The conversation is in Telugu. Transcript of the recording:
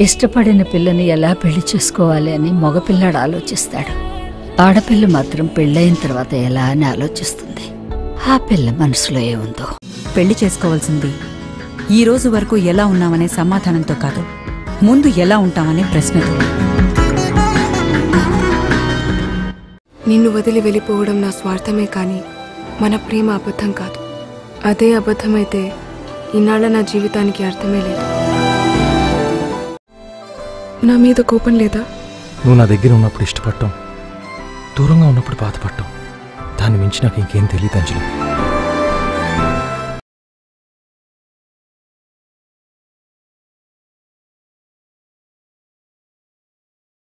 ఇష్టపడిన పిల్లని ఎలా పెళ్లి చేసుకోవాలి అని మగపిల్లాడు ఆలోచిస్తాడు ఆడపిల్ల మాత్రం పెళ్ళైన తర్వాత ఎలా అని ఆలోచిస్తుంది ఆ పిల్ల మనసులో ఏముందో పెళ్లి చేసుకోవాల్సింది ఈ రోజు వరకు ఎలా ఉన్నామనే సమాధానంతో కాదు ముందు ఎలా ఉంటామనే ప్రశ్నతో నిన్ను వదిలి వెళ్ళిపోవడం నా స్వార్థమే కానీ మన ప్రేమ అబద్ధం కాదు అదే అబద్ధమైతే ఇన్నాళ్ళ నా జీవితానికి అర్థమే లేదు నా మీద కోపం లేదా నువ్వు నా దగ్గర ఉన్నప్పుడు ఇష్టపడటం దూరంగా ఉన్నప్పుడు బాధపడటం దాన్ని మించి నాకు ఇంకేం తెలియదు అంజలి